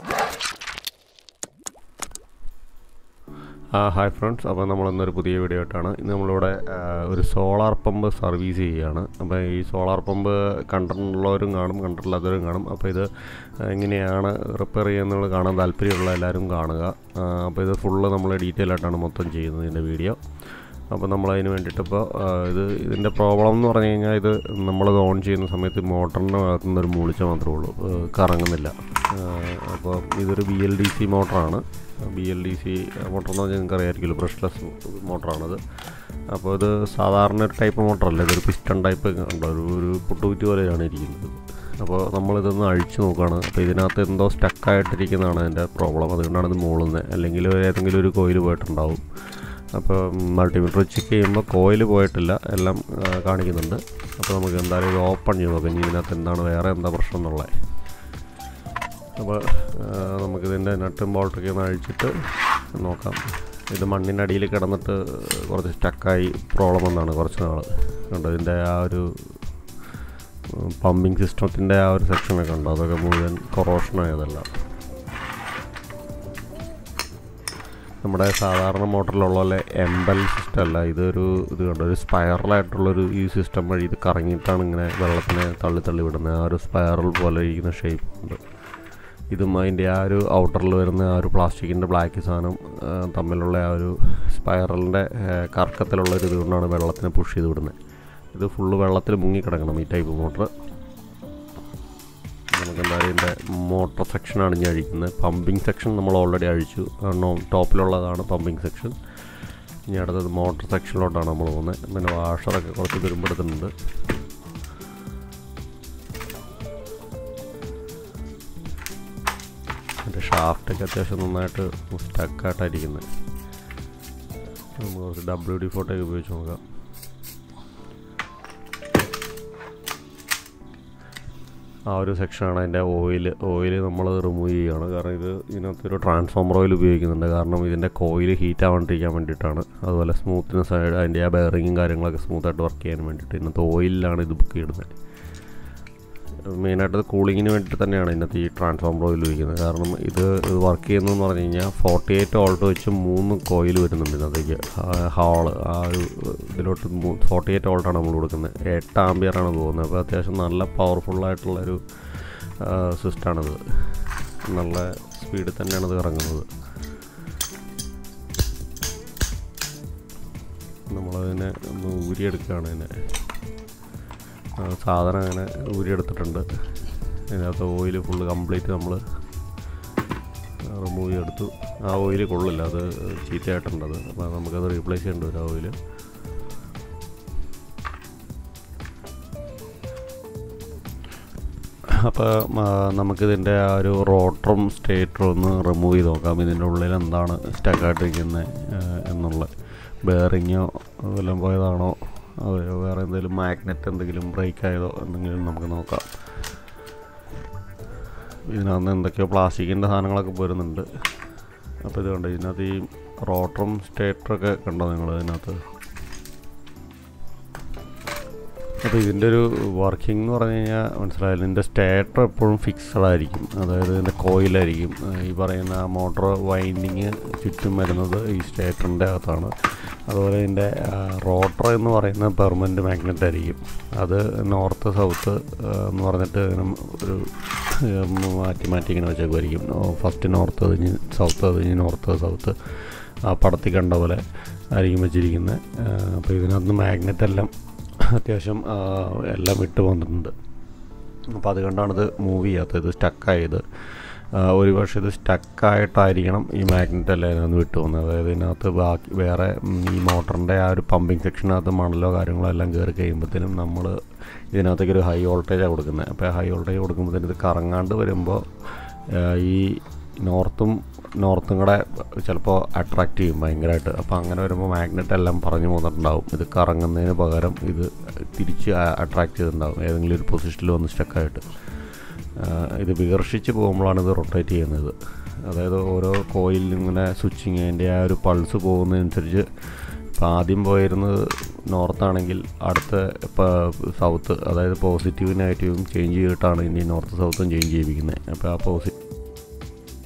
ആ hi friends അപ്പോൾ നമ്മൾ ഇന്നൊരു പുതിയ വീഡിയോ ആയിട്ടാണ് ഇന്ന് നമ്മളിവിടെ ആ, ഒരു സോളാർ പമ്പ് സർവീസ് ചെയ്യുകയാണ് അപ്പോൾ ഈ സോളാർ പമ്പ് കണ്ടിട്ടുള്ളവരും കാണും കണ്ടിട്ടില്ലാത്തവരും കാണും അപ്പോൾ ഇത് എങ്ങനെയാണ് റിപ്പയർ ചെയ്യുന്നത് കാണാൻ താല്പര്യമുള്ള എല്ലാവരും കാണുക ആ, അപ്പോൾ ഇത് ഫുള്ള് നമ്മൾ ഡീറ്റെയിൽ ആയിട്ടാണ് മൊത്തം ചെയ്യുന്നത് ഇതിൻ്റെ വീഡിയോ അപ്പോൾ നമ്മൾ അതിന് വേണ്ടിയിട്ട് ഇപ്പോൾ ഇത് ഇതിൻ്റെ പ്രോബ്ലം എന്ന് പറഞ്ഞു കഴിഞ്ഞാൽ ഇത് നമ്മളത് ഓൺ ചെയ്യുന്ന സമയത്ത് മോട്ടറിൻ്റെ ഭാഗത്തുനിന്ന് ഒരു മൂളിച്ച മാത്രമേ ഉള്ളൂ ഏഹ് കറങ്ങുന്നില്ല ഏഹ് അപ്പോൾ ഇതൊരു ബി എൽ ഡി സി മോട്ടറാണ് B L D C motor എന്ന് പറഞ്ഞാൽ നിങ്ങൾക്ക് അറിയാമായിരിക്കുമല്ലോ ബ്രഷ്ലെസ് മോട്ടറാണത് അപ്പോൾ ഇത് സാധാരണ ഒരു ടൈപ്പ് മോട്ടറല്ല ഇതൊരു പിസ്റ്റൺ ടൈപ്പ് ഉണ്ടോ ഒരു ഒരു പുട്ടുകുറ്റി പോലെയാണ് ഇരിക്കുന്നത് അപ്പോൾ നമ്മളിതൊന്ന് അഴിച്ചു നോക്കുകയാണ് അപ്പോൾ ഇതിനകത്ത് എന്തോ സ്റ്റക്കായിട്ടിരിക്കുന്നതാണ് അതിൻ്റെ പ്രോബ്ലം അതുകൊണ്ടാണ് ഇത് മൂളുന്നത് അല്ലെങ്കിൽ ഏതെങ്കിലും ഒരു കോയിൽ പോയിട്ടുണ്ടാവും അപ്പോൾ മൾട്ടിമീറ്റർ ചെക്ക് ചെയ്യുമ്പോൾ കോയിൽ പോയിട്ടില്ല എല്ലാം ആ, കാണിക്കുന്നുണ്ട് അപ്പോൾ നമുക്ക് എന്തായാലും ഇത് ഓപ്പൺ ചെയ്ത് നോക്കാം ഇനി ഇതിനകത്ത് എന്താണ് വേറെ എന്താ പ്രശ്നം എന്നുള്ളത് അപ്പോൾ ആ, നമുക്കിതിൻ്റെ നട്ടും ബോൾട്ടൊക്കെ ഒന്ന് അഴിച്ചിട്ട് നോക്കാം ഇത് മണ്ണിൻ്റെ അടിയിൽ കിടന്നിട്ട് കുറച്ച് സ്റ്റക്കായി പ്രോബ്ലം വന്നാണ് കുറച്ച് നാൾ കണ്ടോ ഇതിൻ്റെ ആ ഒരു പമ്പിങ് സിസ്റ്റത്തിൻ്റെ ആ ഒരു സെക്ഷനൊക്കെ ഉണ്ടോ അതൊക്കെ മുഴുവൻ കൊറോഷനായതല്ല നമ്മുടെ സാധാരണ മോട്ടറിലുള്ള പോലെ എംബൽ സിസ്റ്റം അല്ല ഇതൊരു ഇത് കണ്ടോ ഒരു സ്പൈറലായിട്ടുള്ളൊരു ഈ സിസ്റ്റം വഴി ഇത് കറങ്ങിയിട്ടാണ് ഇങ്ങനെ വെള്ളത്തിനെ തള്ളി തള്ളി വിടുന്നത് ആ ഒരു സ്പൈറൽ പോലെ ഇരിക്കുന്ന ഷേപ്പ് ഉണ്ട് ഇതും അതിൻ്റെ ആ ഒരു ഔട്ടറിൽ വരുന്ന ആ ഒരു പ്ലാസ്റ്റിക്കിൻ്റെ ബ്ലാക്ക് സാധനം ആ, തമ്മിലുള്ള ആ ഒരു സ്പൈറലിൻ്റെ കറക്കത്തിലുള്ള ഒരു ഇതുകൊണ്ടാണ് വെള്ളത്തിനെ പുഷ് ചെയ്ത് വിടുന്നത് ഇത് ഫുള്ള് വെള്ളത്തിൽ മുങ്ങിക്കിടക്കണം ഈ ടൈപ്പ് മോട്ടർ നമുക്ക് എന്തായാലും ഇതിൻ്റെ മോട്ടർ സെക്ഷനാണ് ഇനി അഴിക്കുന്നത് പമ്പിങ് സെക്ഷൻ നമ്മൾ ഓൾറെഡി അഴിച്ചു കാരണം ടോപ്പിലുള്ളതാണ് പമ്പിങ് സെക്ഷൻ ഇനി അടുത്തത് മോട്ടർ സെക്ഷനിലോട്ടാണ് നമ്മൾ പോകുന്നത് പിന്നെ വാഷറൊക്കെ കുറച്ച് തുരുമ്പെടുക്കുന്നുണ്ട് എൻ്റെ ഷാഫ്റ്റൊക്കെ അത്യാവശ്യം നന്നായിട്ട് സ്റ്റക്കായിട്ടായിരിക്കുന്നത് നമുക്ക് കുറച്ച് ഡബ്ല്യു ഡി ഫോട്ടോയൊക്കെ ഉപയോഗിച്ച് നോക്കാം ആ ഒരു സെക്ഷനാണ് അതിൻ്റെ ഓയിൽ ഓയിൽ നമ്മൾ റിമൂവ് ചെയ്യുകയാണ് കാരണം ഇത് ഇതിനകത്തൊരു ട്രാൻസ്ഫോമർ ഓയിൽ ഉപയോഗിക്കുന്നുണ്ട് കാരണം ഇതിൻ്റെ കോയിൽ ഹീറ്റ് ആവാണ്ടിരിക്കാൻ വേണ്ടിയിട്ടാണ് അതുപോലെ സ്മൂത്ത്നെസ് ആയിട്ട് അതിൻ്റെ ആ ബെയറിങ്ങും കാര്യങ്ങളൊക്കെ സ്മൂത്തായിട്ട് വർക്ക് ചെയ്യാൻ വേണ്ടിയിട്ട് ഇതിനകത്ത് ഓയിലാണ് ഇത് ബുക്ക് ചെയ്യുന്നത് മെയിനായിട്ട് ഇത് കൂളിങ്ങിന് വേണ്ടിയിട്ട് തന്നെയാണ് ഇതിനകത്ത് ഈ ട്രാൻസ്ഫോമർ ഓയിൽ ഉപയോഗിക്കുന്നത് കാരണം ഇത് വർക്ക് ചെയ്യുന്നതെന്ന് പറഞ്ഞു കഴിഞ്ഞാൽ ഫോർട്ടി എയ്റ്റ് വോൾട്ട് വെച്ച് മൂന്ന് കോയിൽ വരുന്നുണ്ട് ഇതിനകത്തേക്ക് ഹാള് ആ ഒരു ഇതിലോട്ട് ഫോർട്ടി എയ്റ്റ് വോൾട്ടാണ് നമ്മൾ കൊടുക്കുന്നത് എട്ട് ആംബിയറാണ് പോകുന്നത് അപ്പോൾ അത്യാവശ്യം നല്ല പവർഫുള്ളായിട്ടുള്ളൊരു സിസ്റ്റമാണിത് നല്ല സ്പീഡിൽ തന്നെയാണ് ഇത് ഇറങ്ങുന്നത് നമ്മളതിനെ ഒന്ന് ഊരിയെടുക്കുകയാണ് ഇതിനെ ആ, സാധനം അങ്ങനെ ഊരിയെടുത്തിട്ടുണ്ട് ഇതിനകത്ത് ഓയിൽ ഫുള്ള് കംപ്ലീറ്റ് നമ്മൾ റിമൂവ് ചെയ്തെടുത്തു ആ ഓയിൽ കൊള്ളില്ല അത് ചീത്തയായിട്ടുണ്ട് അത് അപ്പോൾ നമുക്കത് റീപ്ലേസ് ചെയ്യേണ്ടി വരും ആ ഓയിൽ അപ്പോൾ നമുക്കിതിൻ്റെ ആ ഒരു റോട്ടറും സ്റ്റേറ്ററും ഒന്ന് റിമൂവ് ചെയ്ത് നോക്കാം ഇതിൻ്റെ ഉള്ളിൽ എന്താണ് സ്റ്റക്കായിട്ടിരിക്കുന്നത് എന്നുള്ള ബെയറിങ്ങോ വല്ലതും പോയതാണോ അതെയോ വേറെ എന്തെങ്കിലും മാഗ്നറ്റ് എന്തെങ്കിലും ബ്രേക്ക് ആയതോ എന്തെങ്കിലും നമുക്ക് നോക്കാം ഇതിനകത്ത് എന്തൊക്കെയോ പ്ലാസ്റ്റിക്കിൻ്റെ സാധനങ്ങളൊക്കെ വരുന്നുണ്ട് അപ്പോൾ ഇത് കണ്ടോ ഇതിനകത്ത് ഈ റോട്ടറും സ്റ്റേറ്ററൊക്കെ കണ്ടോ നിങ്ങൾ ഇതിനകത്ത് അപ്പോൾ ഇതിൻ്റെ ഒരു വർക്കിംഗ് എന്ന് പറഞ്ഞു കഴിഞ്ഞാൽ മനസ്സിലായാലും ഇതിൻ്റെ സ്റ്റേറ്റർ എപ്പോഴും ഫിക്സഡ് ആയിരിക്കും അതായത് ഇതിൻ്റെ കോയിലായിരിക്കും ഈ പറയുന്ന മോട്ടോർ വൈൻഡിങ് ചുറ്റും വരുന്നത് ഈ സ്റ്റേറ്ററിൻ്റെ അകത്താണ് അതുപോലെ ഇതിൻ്റെ റോട്ടർ എന്ന് പറയുന്ന പെർമനൻറ്റ് മാഗ്നറ്റ് ആയിരിക്കും അത് നോർത്ത് സൗത്ത് എന്ന് പറഞ്ഞിട്ട് ഇങ്ങനെ ഒരു ഉം, മാറ്റി മാറ്റി ഇങ്ങനെ വെച്ചേക്കുമായിരിക്കും ഫസ്റ്റ് നോർത്ത് കഴിഞ്ഞ് സൗത്ത് കഴിഞ്ഞ് നോർത്ത് സൗത്ത് ആ പടത്തിൽ കണ്ട പോലെ ആയിരിക്കും വെച്ചിരിക്കുന്നത് അപ്പോൾ ഇതിനകത്ത് മാഗ്നറ്റ് എല്ലാം അത്യാവശ്യം ആ, എല്ലാം വിട്ട് വന്നിട്ടുണ്ട് അപ്പോൾ അതുകൊണ്ടാണിത് മൂവ് ചെയ്യാത്തത് ഇത് സ്റ്റക്കായത് ഒരു പക്ഷേ ഇത് സ്റ്റക്കായിട്ടായിരിക്കണം ഈ മാഗ്നറ്റ് എല്ലാം ഇതിനകത്ത് വിട്ടു പോകുന്നത് അതായത് ഇതിനകത്ത് ബാക്കി വേറെ ഉം, ഈ മോട്ടറിൻ്റെ ആ ഒരു പമ്പിങ് സെക്ഷനകത്ത് മണലോ കാര്യങ്ങളോ എല്ലാം കയറി കഴിയുമ്പോഴത്തേനും നമ്മൾ ഇതിനകത്തേക്ക് ഒരു ഹൈ വോൾട്ടേജാണ് കൊടുക്കുന്നത് അപ്പോൾ ഹൈ വോൾട്ടേജ് കൊടുക്കുമ്പോഴത്തേനും ഇത് കറങ്ങാണ്ട് വരുമ്പോൾ ആ, ഈ നോർത്തും നോർത്തും കൂടെ ചിലപ്പോൾ അട്രാക്റ്റ് ചെയ്യും ഭയങ്കരമായിട്ട് അപ്പോൾ അങ്ങനെ വരുമ്പോൾ മാഗ്നറ്റ് എല്ലാം പറഞ്ഞു പോന്നിട്ടുണ്ടാവും ഇത് കറങ്ങുന്നതിന് പകരം ഇത് തിരിച്ച് അട്രാക്റ്റ് ചെയ്തിട്ടുണ്ടാവും ഏതെങ്കിലും ഒരു പൊസിഷനിൽ വന്ന് സ്റ്റക്കായിട്ട് ഇത് വികർഷിച്ച് പോകുമ്പോഴാണ് ഇത് റൊട്ടേറ്റ് ചെയ്യുന്നത് അതായത് ഓരോ കോയിലിലും ഇങ്ങനെ സ്വിച്ചിങ് അതിൻ്റെ ആ ഒരു പൾസ് പോകുന്നതനുസരിച്ച് ഇപ്പോൾ ആദ്യം പോയിരുന്നത് നോർത്താണെങ്കിൽ അടുത്ത ഇപ്പോൾ സൗത്ത് അതായത് പോസിറ്റീവും നെഗറ്റീവും ചേഞ്ച് ചെയ്തിട്ടാണ് ഇനി നോർത്ത് സൗത്തും ചേഞ്ച് ചെയ്യിപ്പിക്കുന്നത് അപ്പോൾ ആ പോസിറ്റീവ്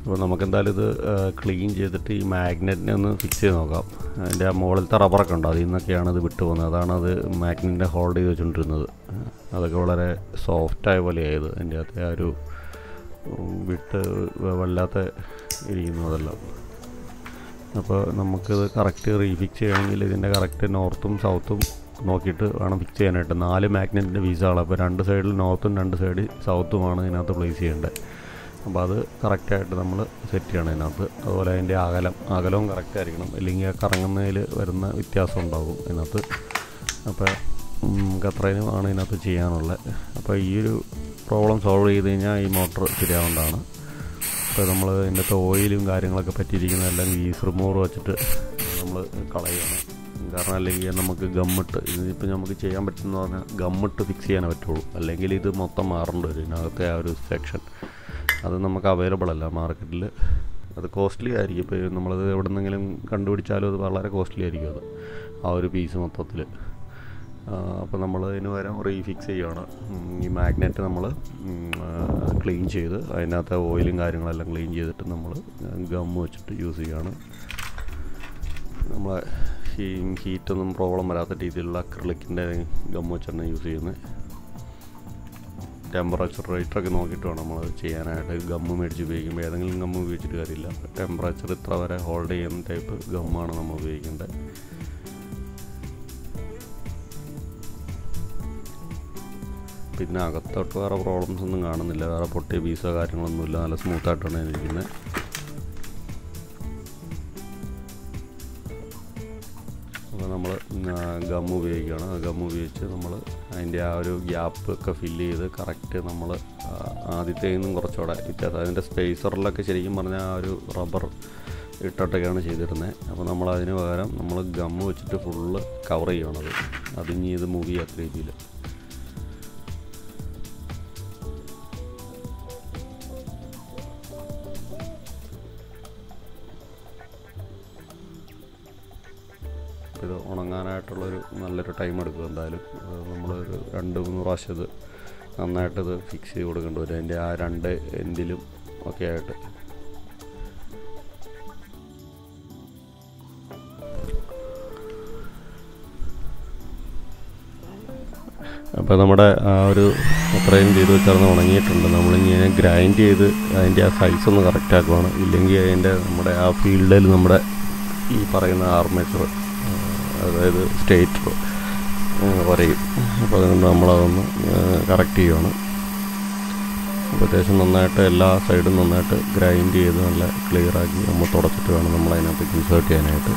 അപ്പോൾ നമുക്ക് എന്തായാലും ഇത് ക്ലീൻ ചെയ്തിട്ട് ഈ മാഗ്നറ്റിനെ ഒന്ന് ഫിക്സ് ചെയ്ത് നോക്കാം അതിൻ്റെ ആ മുകളിലത്തെ റബ്ബറൊക്കെ ഉണ്ട് അതിൽ നിന്നൊക്കെയാണ് ഇത് വിട്ടു പോകുന്നത് അതാണ് അത് മാഗ്നറ്റിനെ ഹോൾഡ് ചെയ്ത് വെച്ചുകൊണ്ടിരുന്നത് അതൊക്കെ വളരെ സോഫ്റ്റായ പോലെയായത് അതിൻ്റെ അകത്തെ ആ ഒരു ഉം, വിട്ട് വല്ലാത്ത ഇരിക്കുന്നു അതെല്ലാം അപ്പോൾ നമുക്കിത് കറക്റ്റ് റീഫിക്സ് ചെയ്യണമെങ്കിൽ ഇതിൻ്റെ കറക്റ്റ് നോർത്തും സൗത്തും നോക്കിയിട്ട് വേണം ഫിക്സ് ചെയ്യാനായിട്ട് നാല് മാഗ്നറ്റിൻ്റെ വീസാണ് അപ്പോൾ രണ്ട് സൈഡിൽ നോർത്തും രണ്ട് സൈഡിൽ സൗത്തുമാണ് ഇതിനകത്ത് പ്ലേസ് ചെയ്യേണ്ടത് അപ്പോൾ അത് കറക്റ്റായിട്ട് നമ്മൾ സെറ്റ് ചെയ്യണം ഇതിനകത്ത് അതുപോലെ അതിൻ്റെ അകലം അകലവും കറക്റ്റ് ആയിരിക്കണം അല്ലെങ്കിൽ ആ കറങ്ങുന്നതിൽ വരുന്ന വ്യത്യാസം ഉണ്ടാകും ഇതിനകത്ത് അപ്പോൾ നമുക്ക് അത്രയും ആണ് ഇതിനകത്ത് ചെയ്യാനുള്ളത് അപ്പോൾ ഈ ഒരു പ്രോബ്ലം സോൾവ് ചെയ്ത് കഴിഞ്ഞാൽ ഈ മോട്ടർ ശരിയാവേണ്ടതാണ് അപ്പോൾ നമ്മൾ ഇതിൻ്റെ ഓയിലും കാര്യങ്ങളൊക്കെ പറ്റിയിരിക്കുന്നതെല്ലാം ഗീസ് റിമൂവർ വെച്ചിട്ട് നമ്മൾ കളയുകയാണ് കാരണം അല്ലെങ്കിൽ നമുക്ക് ഗമ്മിട്ട് ഇതിപ്പോൾ നമുക്ക് ചെയ്യാൻ പറ്റുന്ന പറഞ്ഞാൽ ഗമ്മിട്ട് ഫിക്സ് ചെയ്യാനേ പറ്റുള്ളൂ അല്ലെങ്കിൽ ഇത് മൊത്തം മാറേണ്ടി വരും ഇതിനകത്തെ ആ ഒരു സെക്ഷൻ അത് നമുക്ക് അവൈലബിൾ അല്ല മാർക്കറ്റിൽ അത് കോസ്റ്റ്ലി ആയിരിക്കും ഇപ്പോൾ നമ്മളത് എവിടെ നിന്നെങ്കിലും കണ്ടുപിടിച്ചാലും അത് വളരെ കോസ്റ്റ്ലി ആയിരിക്കും അത് ആ ഒരു പീസ് മൊത്തത്തിൽ അപ്പോൾ നമ്മൾ അതിന് പകരം റീഫിക്സ് ചെയ്യുകയാണ് ഉം, ഈ മാഗ്നറ്റ് നമ്മൾ ക്ലീൻ ചെയ്ത് അതിനകത്തെ ഓയിലും കാര്യങ്ങളെല്ലാം ക്ലീൻ ചെയ്തിട്ട് നമ്മൾ ഗം വെച്ചിട്ട് യൂസ് ചെയ്യുകയാണ് നമ്മളെ ഈ ഹീറ്റൊന്നും പ്രോബ്ലം വരാത്ത രീതിയിലുള്ള അക്രലിക്കിൻ്റെ ഗം വെച്ചാണ് യൂസ് ചെയ്യുന്നത് ടെമ്പറേച്ചർ റേറ്ററൊക്കെ നോക്കിയിട്ട് വേണം നമ്മൾ ചെയ്യാനായിട്ട് ഗമ്മ് മേടിച്ച് ഉപയോഗിക്കുമ്പോൾ ഏതെങ്കിലും ഗമ്മ് ഉപയോഗിച്ചിട്ട് കാര്യമില്ല ടെമ്പറേച്ചർ ഇത്ര വരെ ഹോൾഡ് ചെയ്യുന്ന ടൈപ്പ് ഗമ്മാണ് നമ്മൾ ഉപയോഗിക്കേണ്ടത് പിന്നെ അകത്തോട്ട് വേറെ പ്രോബ്ലംസ് ഒന്നും കാണുന്നില്ല വേറെ പൊട്ടിയ പീസോ കാര്യങ്ങളൊന്നുമില്ല നല്ല സ്മൂത്തായിട്ടാണ് ഇരിക്കുന്നത് അപ്പോൾ നമ്മൾ ഗം ഉപയോഗിക്കുകയാണ് ആ ഗം ഉപയോഗിച്ച് നമ്മൾ അതിൻ്റെ ആ ഒരു ഗ്യാപ്പ് ഒക്കെ ഫില്ല് ചെയ്ത് കറക്റ്റ് നമ്മൾ ആദ്യത്തേൽ നിന്നും കുറച്ചുകൂടെ വ്യത്യാസം അതിൻ്റെ സ്പേസറിലൊക്കെ ശരിക്കും പറഞ്ഞാൽ ആ ഒരു റബ്ബർ ഇട്ടിട്ടൊക്കെയാണ് ചെയ്തിരുന്നത് അപ്പോൾ നമ്മൾ അതിന് പകരം നമ്മൾ ഗം വെച്ചിട്ട് ഫുള്ള് കവർ ചെയ്യണത് അതിഞ്ഞ് ഇത് മൂവ് ചെയ്യാത്ത രീതിയിൽ ഇത് ഉണങ്ങാനായിട്ടുള്ളൊരു നല്ലൊരു ടൈം എടുക്കും എന്തായാലും നമ്മളൊരു രണ്ട് മൂന്ന് പ്രാവശ്യം ഇത് നന്നായിട്ട് ഇത് ഫിക്സ് ചെയ്ത് കൊടുക്കേണ്ടി വരും അതിൻ്റെ ആ രണ്ട് എൻഡിലും ഒക്കെ ആയിട്ട് അപ്പോൾ നമ്മുടെ ആ ഒരു അത്രയും ചെയ്ത് വെച്ചാൽ ഉണങ്ങിയിട്ടുണ്ട് നമ്മളിങ്ങനെ ഗ്രൈൻഡ് ചെയ്ത് അതിൻ്റെ ആ സൈസ് ഒന്ന് കറക്റ്റ് ആക്കുവാണ് ഇല്ലെങ്കിൽ അതിൻ്റെ നമ്മുടെ ആ ഫീൽഡിൽ നമ്മുടെ ഈ പറയുന്ന ആർമേച്ചർ അതായത് സ്റ്റേറ്റർ കുറയും അപ്പോൾ അതുകൊണ്ട് നമ്മളതൊന്ന് കറക്റ്റ് ചെയ്യുവാണ് അപ്പോൾ അത്യാവശ്യം നന്നായിട്ട് എല്ലാ സൈഡും നന്നായിട്ട് ഗ്രൈൻഡ് ചെയ്ത് നല്ല ക്ലിയർ ആക്കി നമ്മൾ തുടച്ചിട്ട് വേണം നമ്മൾ അതിനകത്തേക്ക് ഇൻസേർട്ട് ചെയ്യാനായിട്ട്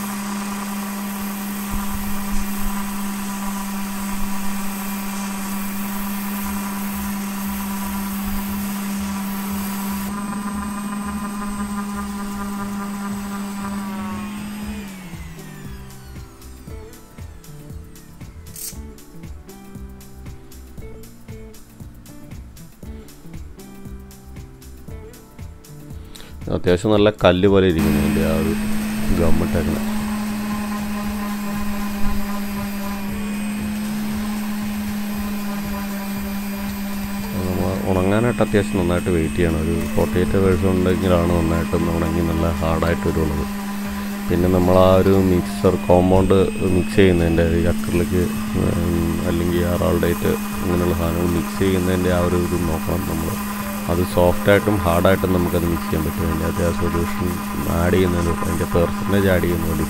അത്യാവശ്യം നല്ല കല്ല് പോലെ ഇരിക്കുന്നു അതിൻ്റെ ആ ഒരു ഗവൺമെൻറ്റാണ് നമ്മൾ ഉണങ്ങാനായിട്ട് അത്യാവശ്യം നന്നായിട്ട് വെയിറ്റ് ചെയ്യണം ഒരു ഫോർട്ടി എയ്റ്റ് വേഴ്സ് ഉണ്ടെങ്കിലാണ് നന്നായിട്ട് ഒന്ന് ഉണങ്ങി നല്ല ഹാർഡായിട്ട് വരുള്ളത് പിന്നെ നമ്മൾ ആ ഒരു മിക്സർ കോമ്പൗണ്ട് മിക്സ് ചെയ്യുന്നതിൻ്റെ ഈ അക്രലിക്ക് അല്ലെങ്കിൽ ആറാൾഡേറ്റ് അങ്ങനെയുള്ള സാധനങ്ങൾ മിക്സ് ചെയ്യുന്നതിൻ്റെ ആ ഒരു ഇത് നോക്കണം നമ്മൾ അത് സോഫ്റ്റായിട്ടും ഹാർഡായിട്ടും നമുക്കത് മിക്സ് ചെയ്യാൻ പറ്റും അതിൻ്റെ അകത്ത് ആ സൊല്യൂഷൻ ആഡ് ചെയ്യുന്നതിന് അതിൻ്റെ പെർസെൻറ്റേജ് ആഡ് ചെയ്യുന്ന വേണ്ടി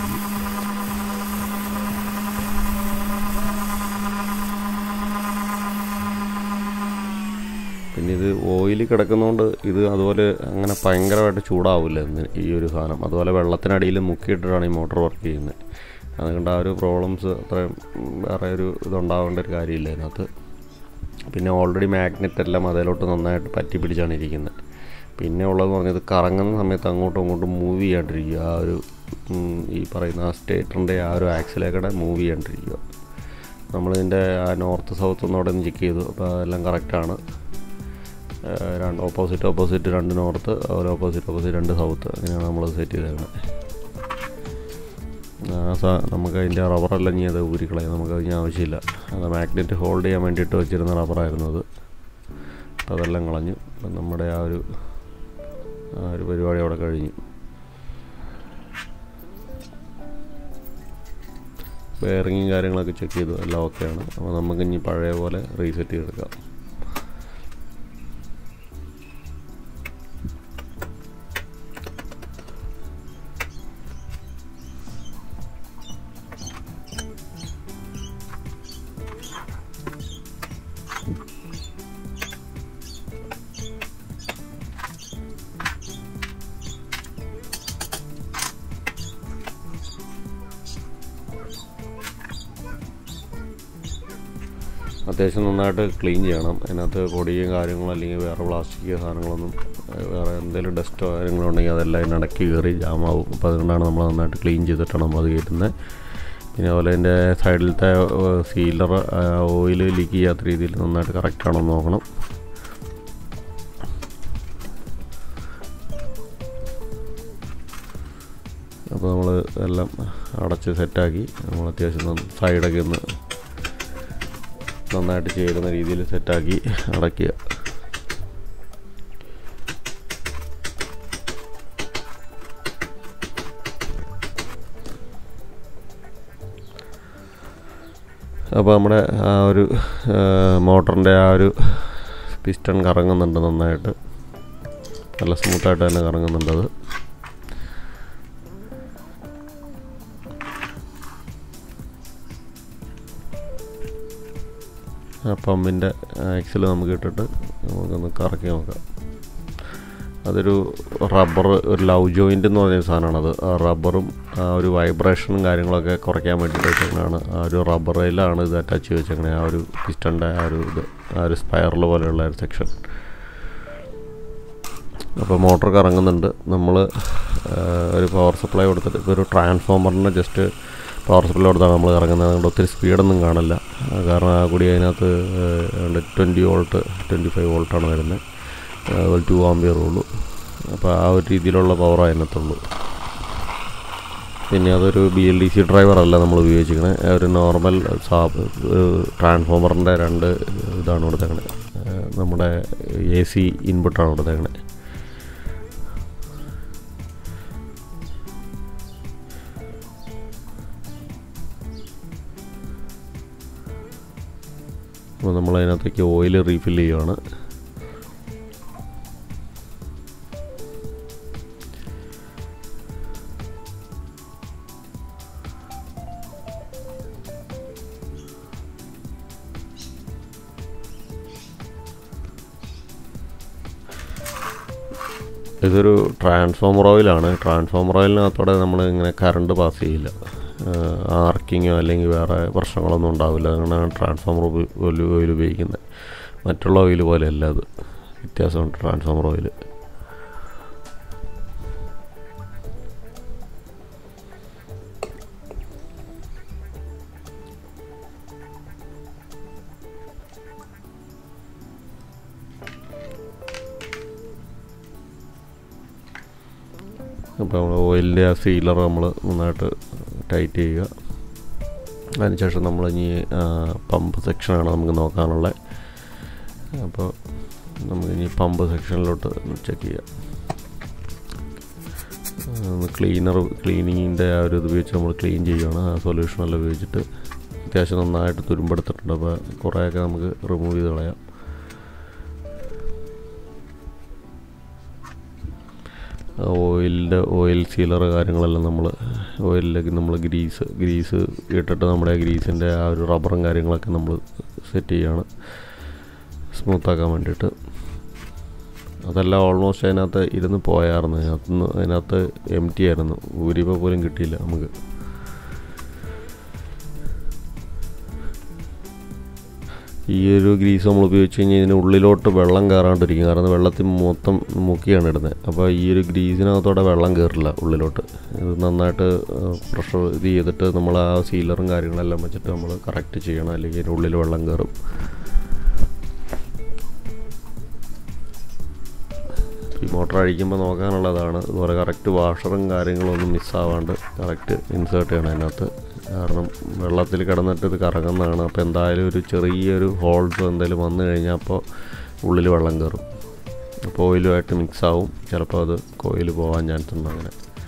പിന്നെ ഇത് ഓയിൽ കിടക്കുന്നതുകൊണ്ട് ഇത് അതുപോലെ അങ്ങനെ ഭയങ്കരമായിട്ട് ചൂടാവില്ല ഇന്ന് ഈ ഒരു സാധനം അതുപോലെ വെള്ളത്തിനടിയിൽ മുക്കിയിട്ടിട്ടാണ് ഈ മോട്ടോർ വർക്ക് ചെയ്യുന്നത് അതുകൊണ്ട് ആ ഒരു പ്രോബ്ലംസ് അത്രയും വേറെ ഒരു ഇതുണ്ടാവേണ്ട ഒരു കാര്യമില്ല അതിനകത്ത് പിന്നെ ഓൾറെഡി മാഗ്നറ്റ് എല്ലാം അതിലോട്ട് നന്നായിട്ട് പറ്റി പിടിച്ചാണ് ഇരിക്കുന്നത് പിന്നെ ഉള്ളതെന്ന് പറഞ്ഞത് കറങ്ങുന്ന സമയത്ത് അങ്ങോട്ടും ഇങ്ങോട്ടും മൂവ് ചെയ്യാണ്ടിരിക്കുക ആ ഒരു ഈ പറയുന്ന ആ സ്റ്റേറ്ററിൻ്റെ ആ ഒരു ആക്സിലേക്കടെ മൂവ് ചെയ്യാണ്ടിരിക്കുക നമ്മളിതിൻ്റെ ആ നോർത്ത് സൗത്ത് ഒന്നും അവിടെ നിന്ന് ചെക്ക് ചെയ്തു അപ്പോൾ അതെല്ലാം കറക്റ്റാണ് രണ്ട് ഓപ്പോസിറ്റ് ഓപ്പോസിറ്റ് രണ്ട് നോർത്ത് അതുപോലെ ഓപ്പോസിറ്റ് ഓപ്പോസിറ്റ് രണ്ട് സൗത്ത് അങ്ങനെയാണ് നമ്മൾ സെറ്റ് ചെയ്തേക്കുന്നത് നമുക്ക് അതിൻ്റെ റബ്ബറെല്ലാം ഇനി അത് ഊരിക്കളയാം നമുക്ക് അതിന് ആവശ്യമില്ല അത് മാഗ്നറ്റ് ഹോൾഡ് ചെയ്യാൻ വേണ്ടിയിട്ട് വെച്ചിരുന്ന റബ്ബറായിരുന്നു അത് അപ്പോൾ അതെല്ലാം കളഞ്ഞു അപ്പം നമ്മുടെ ആ ഒരു ആ ഒരു പരിപാടി അവിടെ കഴിഞ്ഞു ബെയറിങ്ങും കാര്യങ്ങളൊക്കെ ചെക്ക് ചെയ്തു എല്ലാം ഓക്കെയാണ് അപ്പോൾ നമുക്ക് ഇനി പഴയ പോലെ റീസെറ്റ് ചെയ്തെടുക്കാം അത്യാവശ്യം നന്നായിട്ട് ക്ലീൻ ചെയ്യണം അതിനകത്ത് പൊടിയും കാര്യങ്ങളും അല്ലെങ്കിൽ വേറെ പ്ലാസ്റ്റിക് സാധനങ്ങളൊന്നും ഏഹ് വേറെ എന്തെങ്കിലും ഡസ്റ്റോ കാര്യങ്ങളോ ഉണ്ടെങ്കിൽ അതെല്ലാം അതിനിടയ്ക്ക് കയറി ജാമാവും അപ്പോൾ അതുകൊണ്ടാണ് നമ്മൾ നന്നായിട്ട് ക്ലീൻ ചെയ്തിട്ടാണ് നമ്മൾ അത് കയറ്റുന്നത് പിന്നെ അതുപോലെ അതിൻ്റെ സൈഡിലത്തെ സീലർ ഓയിൽ ലീക്ക് ചെയ്യാത്ത രീതിയിൽ നന്നായിട്ട് കറക്റ്റ് ആണോ എന്ന് നോക്കണം അപ്പോൾ നമ്മൾ എല്ലാം അടച്ച് സെറ്റാക്കി നമ്മൾ അത്യാവശ്യം നന്ന- സൈഡൊക്കെ ഒന്ന് നന്നായിട്ട് ചേരുന്ന രീതിയിൽ സെറ്റാക്കി അടയ്ക്കുക അപ്പോൾ നമ്മുടെ ആ ഒരു മോട്ടറിൻ്റെ ആ ഒരു പിസ്റ്റൺ കറങ്ങുന്നുണ്ട് നന്നായിട്ട് നല്ല സ്മൂത്തായിട്ട് തന്നെ കറങ്ങുന്നുണ്ട് അത് ആ പമ്പിൻ്റെ ആക്സിൽ നമുക്ക് ഇട്ടിട്ട് നമുക്കൊന്ന് കറക്കി നോക്കാം അതൊരു റബ്ബർ ഒരു ലവ് ജോയിൻ്റ് എന്ന് പറഞ്ഞ സാധനമാണത് ആ റബ്ബറും ആ ഒരു വൈബ്രേഷനും കാര്യങ്ങളൊക്കെ കുറയ്ക്കാൻ വേണ്ടിയിട്ട് വെച്ചേക്കണതാണ് ആ ഒരു റബ്ബറിലാണ് ഇത് അറ്റാച്ച് ചെയ്ത് വെച്ചേക്കണേ ആ ഒരു പിസ്റ്റൻ്റെ ആ ഒരു ഇത് ആ ഒരു സ്പൈറൽ പോലെയുള്ള ഒരു സെക്ഷൻ അപ്പോൾ മോട്ടർ കറങ്ങുന്നുണ്ട് നമ്മൾ ഒരു പവർ സപ്ലൈ കൊടുത്തിട്ട് ഇപ്പോൾ ഒരു ട്രാൻസ്ഫോമറിന് ജസ്റ്റ് പവർ സപ്ലൈ കൊടുത്താണ് നമ്മൾ ഇറങ്ങുന്നത് അതുകൊണ്ട് ഒത്തിരി സ്പീഡൊന്നും കാണില്ല ആ, കാരണം ആ കൂടി അതിനകത്ത് ട്വൻറ്റി വോൾട്ട് ട്വൻറ്റി ഫൈവ് വോൾട്ടാണ് വരുന്നത് അതുപോലെ ടു ആംബിയർ ഉള്ളൂ അപ്പോൾ ആ ഒരു രീതിയിലുള്ള പവർ അതിനകത്തുള്ളൂ പിന്നെ അതൊരു B L D C driver അല്ല നമ്മൾ ഉപയോഗിച്ചിരിക്കുന്നത് ഒരു നോർമൽ സാ ട്രാൻസ്ഫോമറിൻ്റെ രണ്ട് ഇതാണ് കൊടുത്തേക്കണത് നമ്മുടെ എ സി ഇൻപുട്ടാണ് കൊടുത്തേക്കണത് അപ്പോൾ നമ്മൾ അതിനകത്തേക്ക് ഓയിൽ റീഫിൽ ചെയ്യുവാണ് ഇതൊരു ട്രാൻസ്ഫോമർ ഓയിലാണ് ട്രാൻസ്ഫോമർ ഓയിലിനകത്തോടെ നമ്മൾ ഇങ്ങനെ കറണ്ട് പാസ് ചെയ്യില്ല ആർക്കിങ്ങോ അല്ലെങ്കിൽ വേറെ പ്രശ്നങ്ങളൊന്നും ഉണ്ടാവില്ല അതുകൊണ്ടാണ് ട്രാൻസ്ഫോമർ ഓയിൽ ഉപയോഗിക്കുന്നത് മറ്റുള്ള ഓയിൽ പോലെയല്ല അത് വ്യത്യാസമുണ്ട് ട്രാൻസ്ഫോമർ ഓയിൽ അപ്പോൾ നമ്മൾ ഓയിലിൻ്റെ ആ സീലർ നമ്മൾ നന്നായിട്ട് ടൈറ്റ് ചെയ്യുക അതിനുശേഷം നമ്മൾ ഇനി പമ്പ് സെക്ഷനാണ് നമുക്ക് നോക്കാനുള്ളത് അപ്പോൾ നമുക്ക് ഇനി പമ്പ് സെക്ഷനിലോട്ട് ചെക്ക് ചെയ്യാം ക്ലീനർ ക്ലീനിങ്ങിൻ്റെ ആ ഒരു ഇത് ഉപയോഗിച്ച് നമ്മൾ ക്ലീൻ ചെയ്യുകയാണ് ആ സൊല്യൂഷനെല്ലാം ഉപയോഗിച്ചിട്ട് അത്യാവശ്യം നന്നായിട്ട് തുരുമ്പെടുത്തിട്ടുണ്ട് അപ്പോൾ കുറേയൊക്കെ നമുക്ക് റിമൂവ് ചെയ്ത് കളയാം ഓയിലിൻ്റെ ഓയിൽ സീലർ കാര്യങ്ങളെല്ലാം നമ്മൾ ഓയിലിലേക്ക് നമ്മൾ ഗ്രീസ് ഗ്രീസ് ഇട്ടിട്ട് നമ്മുടെ ഗ്രീസിൻ്റെ ആ ഒരു റബ്ബറും കാര്യങ്ങളൊക്കെ നമ്മൾ സെറ്റ് ചെയ്യുകയാണ് സ്മൂത്താക്കാൻ വേണ്ടിയിട്ട് അതെല്ലാം ഓൾമോസ്റ്റ് അതിനകത്ത് ഇരുന്ന് പോയായിരുന്നു അതിനകത്തുനിന്ന് അതിനകത്ത് എം ടി ആയിരുന്നു ഊരിപ്പോൾ പോലും കിട്ടിയില്ല നമുക്ക് ഈ ഒരു ഗ്രീസ് നമ്മൾ ഉപയോഗിച്ച് കഴിഞ്ഞാൽ ഇതിന് ഉള്ളിലോട്ട് വെള്ളം കയറാണ്ടിരിക്കും കാരണം വെള്ളത്തിൽ മൊത്തം മുക്കിയാണ് ഇടുന്നത് അപ്പോൾ ഈ ഒരു ഗ്രീസിനകത്തോടെ വെള്ളം കയറില്ല ഉള്ളിലോട്ട് ഇത് നന്നായിട്ട് പ്രഷർ ഇത് ചെയ്തിട്ട് നമ്മൾ ആ സീലറും കാര്യങ്ങളെല്ലാം വെച്ചിട്ട് നമ്മൾ കറക്റ്റ് ചെയ്യണം അല്ലെങ്കിൽ ഇതിൻ്റെ ഉള്ളിൽ വെള്ളം കയറും ഈ മോട്ടർ അഴിക്കുമ്പോൾ നോക്കാനുള്ളതാണ് ഇതുപോലെ കറക്റ്റ് വാഷറും കാര്യങ്ങളും ഒന്നും മിസ്സാവാണ്ട് കറക്റ്റ് ഇൻസേർട്ട് ചെയ്യണം അതിനകത്ത് കാരണം വെള്ളത്തിൽ കിടന്നിട്ട് ഇത് കറങ്ങുന്നതാണ് അപ്പോൾ എന്തായാലും ഒരു ചെറിയൊരു ഹോൾസ് എന്തെങ്കിലും വന്നു കഴിഞ്ഞാൽ അപ്പോൾ ഉള്ളിൽ വെള്ളം കയറും അപ്പോൾ ഓയിലുമായിട്ട് മിക്സ് ആവും ചിലപ്പോൾ അത് കോയിൽ പോകാൻ ചാൻസ് ഉണ്ട് അങ്ങനെ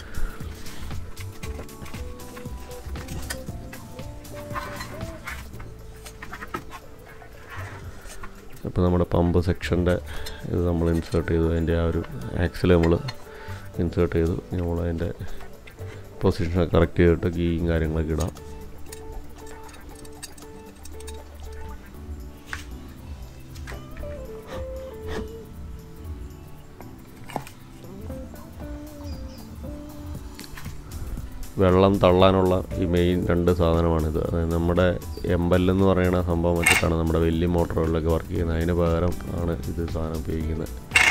അപ്പോൾ നമ്മുടെ പമ്പ് സെക്ഷൻ്റെ ഇത് നമ്മൾ ഇൻസേർട്ട് ചെയ്തു അതിൻ്റെ ആ ഒരു ആക്സിൽ നമ്മൾ ഇൻസേർട്ട് ചെയ്തു ഇനി നമ്മൾ അതിൻ്റെ പൊസിഷനൊക്കെ കറക്റ്റ് ചെയ്തിട്ട് കീയും കാര്യങ്ങളൊക്കെ ഇടാം വെള്ളം തള്ളാനുള്ള ഈ മെയിൻ രണ്ട് സാധനമാണിത് അതായത് നമ്മുടെ എംബൽ എന്ന് പറയുന്ന സംഭവം വെച്ചിട്ടാണ് നമ്മുടെ വലിയ മോട്ടറുകളിലൊക്കെ വർക്ക് ചെയ്യുന്നത് അതിന് പകരം ആണ് ഇത് സാധനം ഉപയോഗിക്കുന്നത്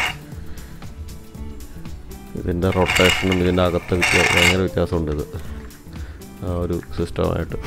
ഇതിൻ്റെ റൊട്ടേഷനും ഇതിൻ്റെ അകത്ത് വ്യത്യാസം ഭയങ്കര വ്യത്യാസമുണ്ട് ഇത് ആ ഒരു സിസ്റ്റമായിട്ട്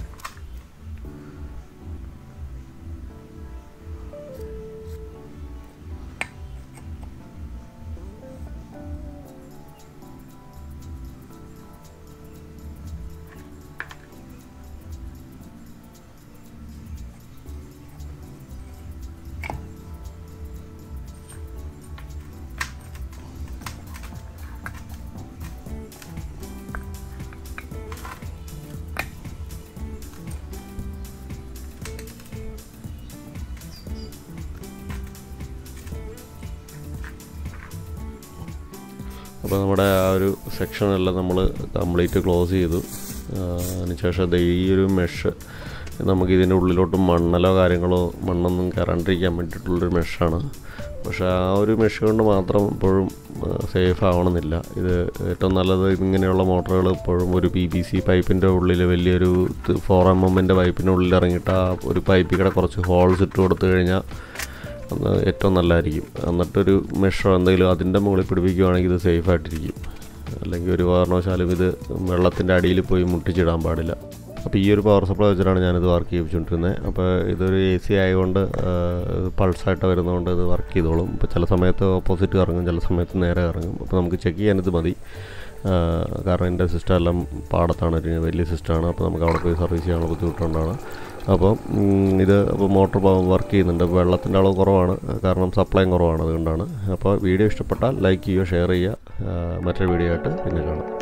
അപ്പോൾ നമ്മുടെ ആ ഒരു സെക്ഷനെല്ലാം നമ്മൾ കംപ്ലീറ്റ് ക്ലോസ് ചെയ്തു ആ, അതിനുശേഷം ദേ ഈ ഒരു മെഷ് നമുക്ക് ഇതിൻ്റെ ഉള്ളിലോട്ട് മണ്ണലോ കാര്യങ്ങളോ മണ്ണൊന്നും കയറാണ്ടിരിക്കാൻ വേണ്ടിയിട്ടുള്ളൊരു മെഷാണ് പക്ഷേ ആ ഒരു മെഷ് കൊണ്ട് മാത്രം ഇപ്പോഴും സേഫ് ആവണമെന്നില്ല ഇത് ഏറ്റവും നല്ലത് ഇങ്ങനെയുള്ള മോട്ടറുകൾ ഇപ്പോഴും ഒരു പി ബി സി പൈപ്പിൻ്റെ ഉള്ളിൽ വലിയൊരു ഫോർ എം എമ്മിൻ്റെ പൈപ്പിൻ്റെ ഉള്ളിൽ ഇറങ്ങിയിട്ട് ആ ഒരു പൈപ്പിൽ കൂടെ കുറച്ച് ഹോൾസ് ഇട്ട് കൊടുത്തു കഴിഞ്ഞാൽ അത് ഏറ്റവും നല്ലതായിരിക്കും എന്നിട്ടൊരു മെഷോ എന്തെങ്കിലും അതിൻ്റെ മുകളിൽ പിടിപ്പിക്കുകയാണെങ്കിൽ ഇത് സേഫ് ആയിട്ടിരിക്കും അല്ലെങ്കിൽ ഒരു കാരണവശാലും ഇത് വെള്ളത്തിൻ്റെ അടിയിൽ പോയി മുട്ടിച്ചിടാൻ പാടില്ല അപ്പോൾ ഈ ഒരു പവർ സപ്ലൈ വെച്ചിട്ടാണ് ഞാനിത് വർക്ക് ചെയ്യിപ്പിച്ചുകൊണ്ടിരുന്നത് അപ്പോൾ ഇതൊരു എ സി ആയതുകൊണ്ട് പൾസായിട്ട് വരുന്നതുകൊണ്ട് ഇത് വർക്ക് ചെയ്തോളും ഇപ്പോൾ ചില സമയത്ത് ഓപ്പോസിറ്റ് കറങ്ങും ചില സമയത്ത് നേരെ കറങ്ങും അപ്പോൾ നമുക്ക് ചെക്ക് ചെയ്യാനിത് മതി ആ, കാരണം എൻ്റെ സിസ്റ്റം എല്ലാം പാടത്താണ് ഒരു വലിയ സിസ്റ്റമാണ് അപ്പോൾ നമുക്ക് അവിടെ പോയി സർവീസ് ചെയ്യാനുള്ള ബുദ്ധിമുട്ടുകൊണ്ടാണ് അപ്പോൾ ഉം, ഇത് അപ്പോൾ മോട്ടോർ വർക്ക് ചെയ്യുന്നുണ്ട് വെള്ളത്തിൻ്റെ അളവ് കുറവാണ് കാരണം സപ്ലൈയും കുറവാണ് അതുകൊണ്ടാണ് അപ്പോൾ വീഡിയോ ഇഷ്ടപ്പെട്ടാൽ ലൈക്ക് ചെയ്യുക ഷെയർ ചെയ്യുക ആ, മറ്റൊരു വീഡിയോ ആയിട്ട് പിന്നെ കാണാം